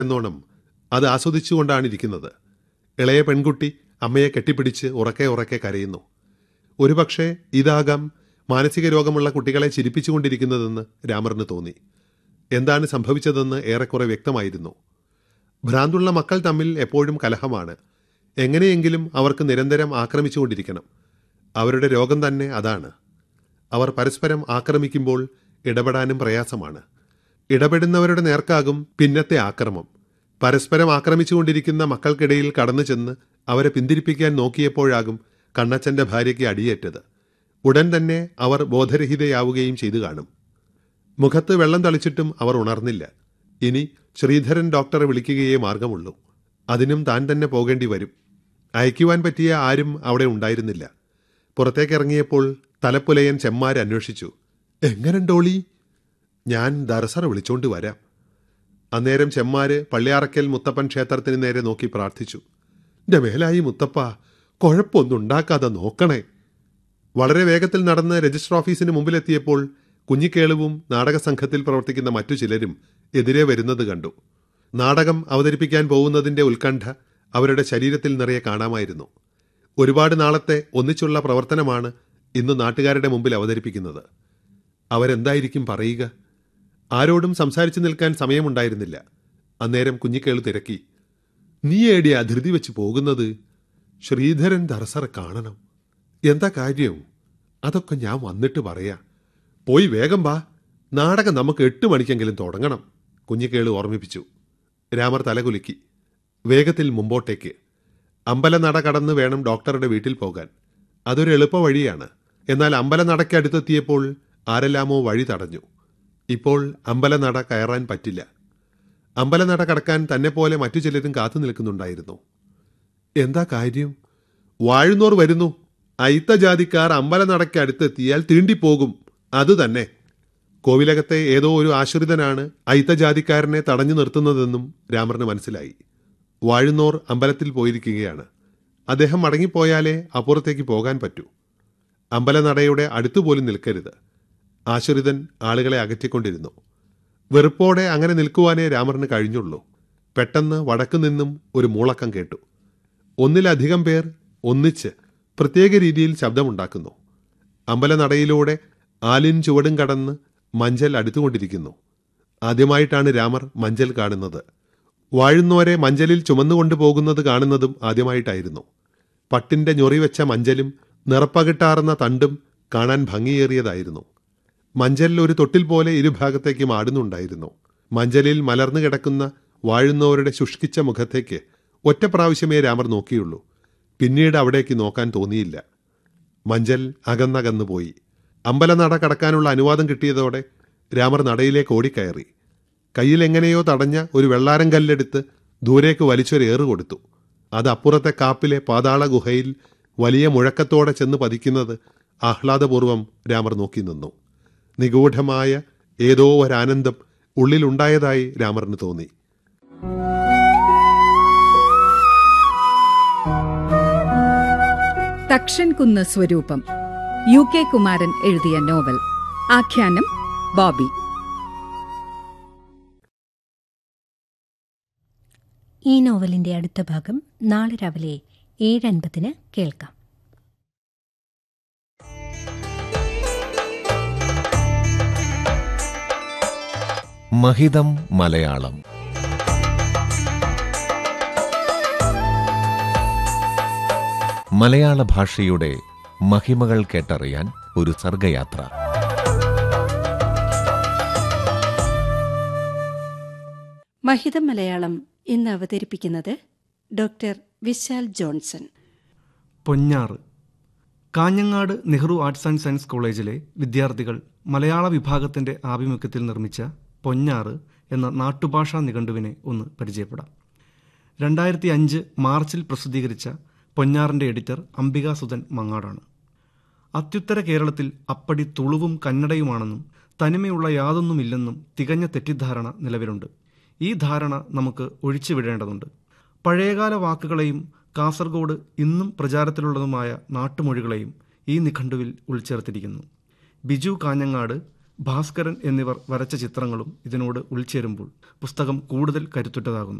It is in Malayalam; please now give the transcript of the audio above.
എന്നോണം അത് ആസ്വദിച്ചുകൊണ്ടാണ് ഇരിക്കുന്നത് ഇളയ പെൺകുട്ടി അമ്മയെ കെട്ടിപ്പിടിച്ച് ഉറക്കെ ഉറക്കെ കരയുന്നു ഒരുപക്ഷെ ഇതാകാം മാനസിക രോഗമുള്ള കുട്ടികളെ ചിരിപ്പിച്ചുകൊണ്ടിരിക്കുന്നതെന്ന് രാമറിന് തോന്നി എന്താണ് സംഭവിച്ചതെന്ന് ഏറെക്കുറെ വ്യക്തമായിരുന്നു ഭ്രാന്തുള്ള മക്കൾ തമ്മിൽ എപ്പോഴും കലഹമാണ് എങ്ങനെയെങ്കിലും അവർക്ക് നിരന്തരം ആക്രമിച്ചുകൊണ്ടിരിക്കണം അവരുടെ രോഗം തന്നെ അതാണ് അവർ പരസ്പരം ആക്രമിക്കുമ്പോൾ ഇടപെടാനും പ്രയാസമാണ് ഇടപെടുന്നവരുടെ നേർക്കാകും പിന്നത്തെ ആക്രമം പരസ്പരം ആക്രമിച്ചുകൊണ്ടിരിക്കുന്ന മക്കൾക്കിടയിൽ കടന്നു ചെന്ന് അവരെ പിന്തിരിപ്പിക്കാൻ നോക്കിയപ്പോഴാകും കണ്ണച്ചന്റെ ഭാര്യയ്ക്ക് അടിയേറ്റത് ഉടൻ തന്നെ അവർ ബോധരഹിതയാവുകയും ചെയ്തു കാണും മുഖത്ത് വെള്ളം തളിച്ചിട്ടും അവർ ഉണർന്നില്ല ഇനി ശ്രീധരൻ ഡോക്ടറെ വിളിക്കുകയേ മാർഗമുള്ളൂ അതിനും താൻ തന്നെ പോകേണ്ടി വരും അയക്കുവാൻ പറ്റിയ ആരും അവിടെ ഉണ്ടായിരുന്നില്ല പുറത്തേക്കിറങ്ങിയപ്പോൾ തലപ്പുലയൻ ചെമ്മാര് അന്വേഷിച്ചു എങ്ങനെണ്ടോളി ഞാൻ ദർസറ വിളിച്ചോണ്ട് വരാം അന്നേരം ചെമ്മാര് പള്ളിയാറക്കൽ മുത്തപ്പൻ ക്ഷേത്രത്തിന് നേരെ നോക്കി പ്രാർത്ഥിച്ചു എന്റെ മേലായി മുത്തപ്പ കുഴപ്പമൊന്നും ഉണ്ടാക്കാതെ നോക്കണേ വളരെ വേഗത്തിൽ നടന്ന് രജിസ്റ്റർ ഓഫീസിന് മുമ്പിലെത്തിയപ്പോൾ കുഞ്ഞിക്കേളുവും നാടക സംഘത്തിൽ പ്രവർത്തിക്കുന്ന മറ്റു ചിലരും എതിരെ വരുന്നത് കണ്ടു നാടകം അവതരിപ്പിക്കാൻ പോകുന്നതിന്റെ ഉത്കണ്ഠ അവരുടെ ശരീരത്തിൽ നിറയെ കാണാമായിരുന്നു ഒരുപാട് നാളത്തെ ഒന്നിച്ചുള്ള പ്രവർത്തനമാണ് ഇന്ന് നാട്ടുകാരുടെ മുമ്പിൽ അവതരിപ്പിക്കുന്നത് അവരെന്തായിരിക്കും പറയുക ആരോടും സംസാരിച്ചു നിൽക്കാൻ സമയമുണ്ടായിരുന്നില്ല അന്നേരം കുഞ്ഞിക്കേള് തിരക്കി നീ ഏടിയാ ധൃതി വെച്ച് പോകുന്നത് ശ്രീധരൻ ദർസറ കാണണം എന്താ കാര്യം അതൊക്കെ ഞാൻ വന്നിട്ട് പറയാ പോയി വേഗം വാ നാടകം നമുക്ക് എട്ട് മണിക്കെങ്കിലും തുടങ്ങണം കുഞ്ഞിക്കേള് ഓർമ്മിപ്പിച്ചു രാമർ തലകുലുക്കി വേഗത്തിൽ മുമ്പോട്ടേക്ക് അമ്പലനട കടന്ന് വേണം ഡോക്ടറുടെ വീട്ടിൽ പോകാൻ അതൊരു എളുപ്പ വഴിയാണ് എന്നാൽ അമ്പലനടയ്ക്ക് അടുത്തെത്തിയപ്പോൾ ആരെല്ലാമോ വഴി തടഞ്ഞു ഇപ്പോൾ അമ്പലനട കയറാൻ പറ്റില്ല അമ്പലനട കടക്കാൻ തന്നെ പോലെ മറ്റു ചിലരും കാത്തു നിൽക്കുന്നുണ്ടായിരുന്നു എന്താ കാര്യം വാഴുന്നോർ വരുന്നു അയിത്ത ജാതിക്കാർ അമ്പലനടയ്ക്ക് അടുത്തെത്തിയാൽ തീണ്ടിപ്പോകും അതുതന്നെ കോവിലകത്തെ ഏതോ ഒരു ആശ്രിതനാണ് അയിത്ത ജാതിക്കാരനെ തടഞ്ഞു നിർത്തുന്നതെന്നും രാമറിന് മനസ്സിലായി വാഴുന്നോർ അമ്പലത്തിൽ പോയിരിക്കുകയാണ് അദ്ദേഹം മടങ്ങിപ്പോയാലേ അപ്പുറത്തേക്ക് പോകാൻ പറ്റൂ അമ്പലനടയുടെ അടുത്തുപോലും നിൽക്കരുത് ആശ്രിതൻ ആളുകളെ അകറ്റിക്കൊണ്ടിരുന്നു വെറുപ്പോടെ അങ്ങനെ നിൽക്കുവാനേ രാമറിന് കഴിഞ്ഞുള്ളൂ പെട്ടെന്ന് വടക്കു നിന്നും ഒരു മൂളക്കം കേട്ടു ഒന്നിലധികം പേർ ഒന്നിച്ച് പ്രത്യേക രീതിയിൽ ശബ്ദമുണ്ടാക്കുന്നു അമ്പലനടയിലൂടെ ആലിൻ ചുവടും കടന്ന് മഞ്ചൽ അടുത്തുകൊണ്ടിരിക്കുന്നു ആദ്യമായിട്ടാണ് രാമർ മഞ്ചൽ കാണുന്നത് വാഴുന്നവരെ മഞ്ചലിൽ ചുമന്നുകൊണ്ടു പോകുന്നത് കാണുന്നതും ആദ്യമായിട്ടായിരുന്നു പട്ടിന്റെ ഞൊറിവെച്ച മഞ്ചലും നിറപ്പകിട്ടാർന്ന തണ്ടും കാണാൻ ഭംഗിയേറിയതായിരുന്നു മഞ്ചലിൽ ഒരു തൊട്ടിൽ പോലെ ഇരുഭാഗത്തേക്കും ആടുന്നുണ്ടായിരുന്നു മഞ്ചലിൽ മലർന്നു കിടക്കുന്ന വാഴുന്നവരുടെ ശുഷ്കിച്ച മുഖത്തേക്ക് ഒറ്റ പ്രാവശ്യമേ രാമർ നോക്കിയുള്ളൂ പിന്നീട് അവിടേക്ക് നോക്കാൻ തോന്നിയില്ല മഞ്ചൽ അകന്നകന്നു പോയി അമ്പലനട കടക്കാനുള്ള അനുവാദം കിട്ടിയതോടെ രാമർ നടയിലേക്ക് ഓടിക്കയറി കയ്യിൽ എങ്ങനെയോ തടഞ്ഞ ഒരു വെള്ളാരം കല്ലെടുത്ത് ദൂരേക്ക് വലിച്ചൊരു ഏറ് കൊടുത്തു അത് അപ്പുറത്തെ കാപ്പിലെ പാതാള ഗുഹയിൽ വലിയ മുഴക്കത്തോടെ ചെന്ന് പതിക്കുന്നത് ആഹ്ലാദപൂർവം രാമർ നോക്കി നിന്നു നിഗൂഢമായ ഏതോ ഒരാനന്ദം ഉള്ളിലുണ്ടായതായി രാമറിന് തോന്നി തക്ഷൻകുന്ന് സ്വരൂപം യു കെ കുമാരൻ എഴുതിയ നോവൽ ആഖ്യാനം ബോബി ഈ നോവലിന്റെ അടുത്ത ഭാഗം നാളെ രാവിലെ ഏഴ് അൻപതിന് കേൾക്കാം മഹിതം മലയാളം മലയാള ഭാഷയുടെ മഹിമകൾ കേട്ടറിയാൻ ഒരു സർഗയാത്ര മഹിതം മലയാളം ഇന്ന് അവതരിപ്പിക്കുന്നത് doctor Vishal Johnson Ponnar Kanhangad Nehru arts and science കോളേജിലെ വിദ്യാർത്ഥികൾ മലയാള വിഭാഗത്തിന്റെ ആഭിമുഖ്യത്തിൽ നിർമ്മിച്ച പൊന്നാറ് എന്ന നാട്ടുഭാഷാ നിഘണ്ടുവിനെ ഒന്ന് പരിചയപ്പെടാം രണ്ടായിരത്തി അഞ്ച് മാർച്ചിൽ പ്രസിദ്ധീകരിച്ച പൊന്നാറിന്റെ എഡിറ്റർ അംബികാസുധൻ മങ്ങാടാണ് അത്യുത്തര കേരളത്തിൽ അപ്പടി തുളുവും കന്നഡയുമാണെന്നും തനിമയുള്ള യാതൊന്നുമില്ലെന്നും തികഞ്ഞ തെറ്റിദ്ധാരണ നിലവിലുണ്ട് ഈ ധാരണ നമുക്ക് ഒഴിച്ചുവിടേണ്ടതുണ്ട് പഴയകാല വാക്കുകളെയും കാസർഗോഡ് ഇന്നും പ്രചാരത്തിലുള്ളതുമായ നാട്ടുമൊഴികളെയും ഈ നിഘണ്ടുവിൽ ഉൾച്ചേർത്തിരിക്കുന്നു ബിജു കാഞ്ഞങ്ങാട് ഭാസ്കരൻ എന്നിവർ വരച്ച ചിത്രങ്ങളും ഇതിനോട് ഉൾച്ചേരുമ്പോൾ പുസ്തകം കൂടുതൽ കരുത്തുറ്റതാകുന്നു